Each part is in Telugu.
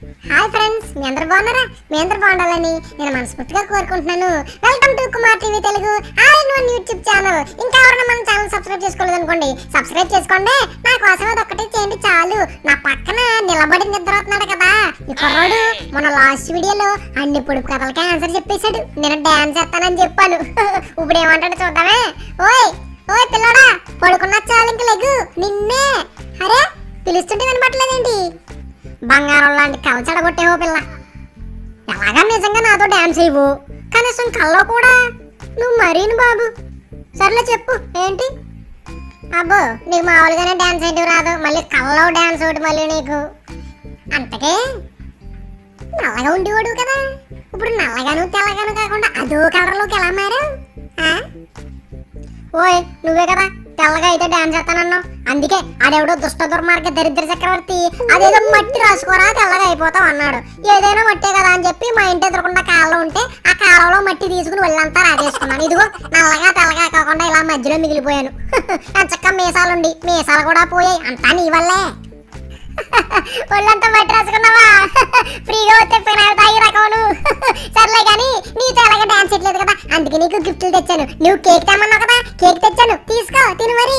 హాయ్ ఫ్రెండ్స్ మీ అందరు బాగున్నారా మీ అందరు బాగుండాలని నేను మనస్ఫూర్తిగా కోరుకుంటున్నాను welcome to Kumar TV Telugu all in one YouTube channel ఇంకా ఎవరైనా మన ఛానల్ సబ్స్క్రైబ్ చేసుకోలేదు అనుకోండి సబ్స్క్రైబ్ చేసుకోండి నా కోసం అది ఒక్కటే చేయండి చాలు నా పక్కన నిలబడి నిద్రపోతున్నాడు కదా ఈ కుర్రాడు మన లాస్ట్ వీడియోలో అన్ని పొడుపు కథలకే ఆన్సర్ చెప్పేశాడు నేను డాన్స్ చేస్తానని చెప్పాను ఇప్పుడు ఏమంటాడు చూద్దామే ఓయ్ ఓయ్ పిల్లడా పడుకున్న చాలు ఇంక లెగు నిన్నే అరే పిలుస్తుంటే వినపట్లేదేంటి బంగారం లాంటి కళ చెడగొట్టేవో పిల్ల ఎలాగా నిజంగా నాతో డాన్స్ ఇవ్వు కనీసం కల్లో కూడా నువ్వు మరీను బాబు సర్లే చెప్పు ఏంటి అబ్బో నీకు మామూలుగానే డాన్స్ ఏంటి రాదు మళ్ళీ కల్లో డాన్స్ ఒకటి మళ్ళీ నీకు అంతకే నల్లగా ఉండేవాడు కదా ఇప్పుడు నల్లగాను తెల్లగాను కాకుండా అదో కలర్లోకి ఎలా మారావు ఆ? ఓయ్ నువ్వే కదా తెల్లగా అయితే డాన్స్ చేస్తానన్నావు అందుకే ఆడెవడో దుష్ట దుర్మార్గ దరిద్ర చక్రవర్తి అదేదో మట్టి రాసుకోరా తెల్లగా అయిపోతావు అన్నాడు ఏదైనా మట్టే కదా అని చెప్పి మా ఇంటి ఎదురకుండా కాలువ ఉంటే ఆ కాలువలో మట్టి తీసుకుని వెళ్ళంతా రాజేసుకున్నాను ఇదిగో నల్లగా తెల్లగా కాకుండా ఇలా మధ్యలో మిగిలిపోయాను చక్క మీసాలుండి మీసాలు కూడా పోయాయి అంతా నీ వల్లే ఒళ్ళంతా మట్టి రాసుకున్నావా ఫ్రీగా వస్తే పెనాలు తాగి రకమును సర్లే కానీ నీతో ఎలాగ డాన్స్ చేయట్లేదు కదా అందుకే నీకు గిఫ్ట్లు తెచ్చాను నువ్వు కేక్ తెమ్మన్నావు కదా కేక్ తెచ్చాను తీసుకో తిను మరి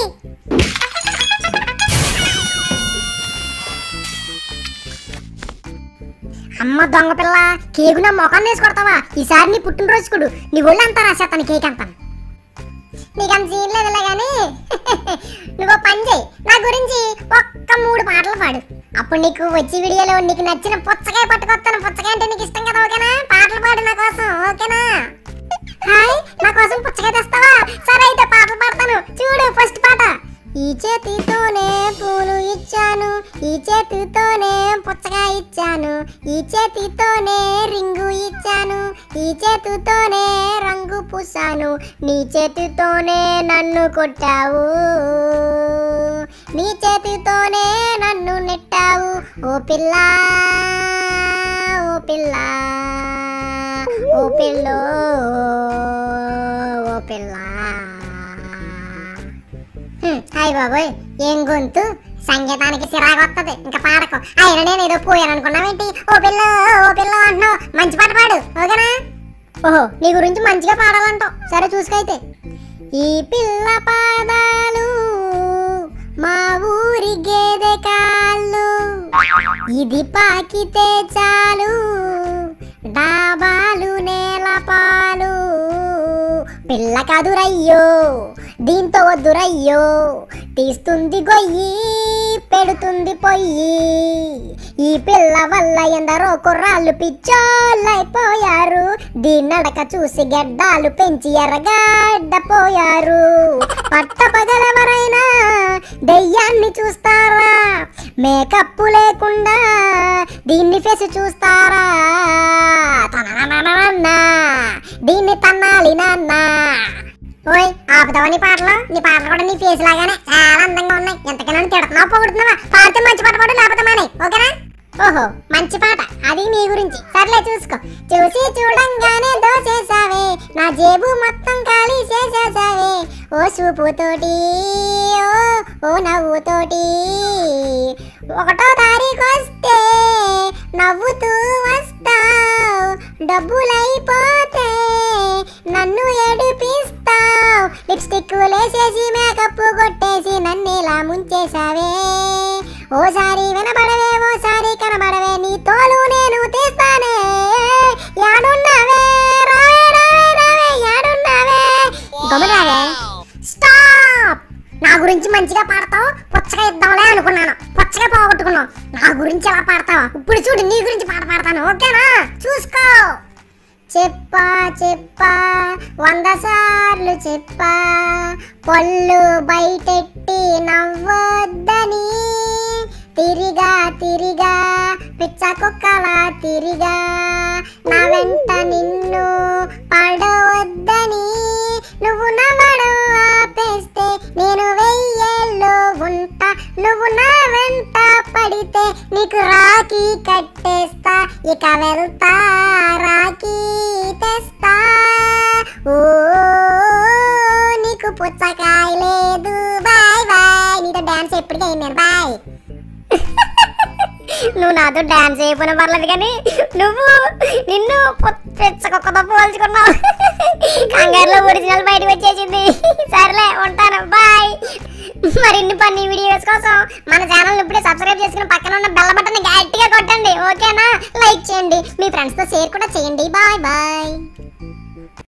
అమ్మ దొంగ పిల్ల కేకు నా మొఖాన్ని వేసి కొడతావా ఈసారి నీ పుట్టినరోజు కుడు నీ ఒళ్ళు అంతా రాసేస్తాను కేక్ అంతా నీకు అంత సీన్ లేదులే కానీ నువ్వు పని చేయి నా గురించి ఒక్క మూడు పాటలు పాడు అప్పుడు నీకు వచ్చి వీడియోలో నీకు నచ్చిన పుచ్చకాయ పట్టుకొస్తాను పుచ్చకాయ అంటే నీకు ఇష్టం కదా ఓకేనా పాటలు పాడు నా కోసం ఓకేనా హాయ్ నా కోసం పుచ్చకాయ తెస్తావా సరే అయితే పాటలు పాడతాను చూడు ఫస్ట్ పాట ఈ చేతితోనే పూలు ఇచ్చాను ఈ చేతితోనే పుచ్చకాయ ఇచ్చాను ఈ చేతితోనే రింగు ఇచ్చాను ఈ చేతితోనే రంగు పూసాను నీ చేతితోనే నన్ను కొట్టావు నీ చేతితోనే నన్ను నెట్టావు ఓ పిల్ల ఓ పిల్ల ఓ పిల్లో ఓ పిల్ల హ్మ్, హాయ్ బాబోయ్ ఏం గొంతు సంగీతానికి సిరాగొత్తది ఇంకా పాడకు అయినా నేను ఏదో పోయాను అనుకున్నావేంటి ఓ పిల్ల ఓ పిల్ల అంటున్నావు మంచి పాట పాడు ఓకేనా ఓహో నీ గురించి మంచిగా పాడాలంటావు సరే చూసుకైతే ఈ పిల్ల పాదాలు మా ఊరి గేదె కాళ్ళు ఇది పాకితే చాలు డాబాలు నేల పాలు పిల్ల కదురయ్యో దీంతో వద్దురయ్యో తీస్తుంది గొయ్యి పెడుతుంది పొయ్యి ఈ పిల్ల వల్ల ఎందరో కుర్రాళ్ళు పిచ్చోళ్ళైపోయారు దీన్నడక చూసి గెడ్డాలు పెంచి ఎర్రగడ్డపోయారు పట్ట పగలవరైనా దెయ్యాన్ని చూస్తారా మేకప్ లేకుండా దీన్ని ఫేస్ చూస్తారా తనననననన్న. దీన్ని తన్నాలి నాన్న ఓయ్ ఆపుతావా నీ పాటలు నీ పాటలు కూడా నీ ఫేస్ లాగానే చాలా అందంగా ఉన్నాయి ఎంతకైనా తిడుతున్నావు పొగుడుతున్నావా పాడితే మంచి పాట పాడు లేకపోతే మానే ఓకేనా ఓహో మంచి పాట అది నీ గురించి సర్లే చూసుకో చూసి చూడంగానే దోచేసావే నా జేబు మొత్తం ఖాళీ చేసేసావే ఓ చూపుతోటి ఓ ఓ నవ్వుతోటి ఒకటో తారీఖు వస్తే నవ్వుతూ వస్తావు డబ్బులైపోతే నన్ను ఏడిపిస్తావు లిప్స్టిక్ లేసేసి మేకప్ కొట్టేసి నన్ను ఇలా ముంచేసావే ఓసారి వినబడవే ఓసారి కనబడవే నీ తోలు నేను తీస్తానే యాడున్నావే రావే రావే రావే యాడున్నావే గమనావే స్టాప్ నా గురించి మంచిగా పాడతావు పుచ్చగా ఇద్దాంలే అనుకున్నాను పుచ్చగా పోగొట్టుకున్నావు నా గురించి ఎలా పాడతావా ఇప్పుడు చూడు నీ గురించి పాట పాడతాను ఓకేనా చూసుకో చెప్పా చెప్పా వంద సార్లు చెప్పా పళ్ళు బయటెట్టి నవ్వొద్దని తిరిగా తిరిగా పిచ్చ కుక్కలా తిరిగా నా వెంట నిన్ను పడవద్దని నువ్వు నవ్వడం ఆపేస్తే నేను వెయ్యేళ్ళు ఉంటా నువ్వు నా వెంట పడితే నీకు రాఖీ కట్టేస్తా ఇక వెళ్తా రాఖీ తెస్తా ఓ నీకు పుచ్చకాయ లేదు బాయ్ బాయ్ నీతో డాన్స్ ఎప్పటికీ అయింది బాయ్ నువ్వు నాతో డాన్స్ చేయకపోయినా పర్లేదు కానీ నువ్వు నిన్ను పిచ్చకొక్కతో పోల్చుకున్నావు కంగారులో ఒరిజినల్ బయటకు వచ్చేసింది సరేలే ఉంటాను బాయ్ మరిన్ని పన్ని వీడియోస్ కోసం మన ఛానల్ ఇప్పుడే సబ్స్క్రైబ్ చేసుకుని పక్కన ఉన్న బెల్ల బటన్ గట్టిగా కొట్టండి ఓకేనా లైక్ చేయండి మీ ఫ్రెండ్స్తో షేర్ కూడా చేయండి బాయ్ బాయ్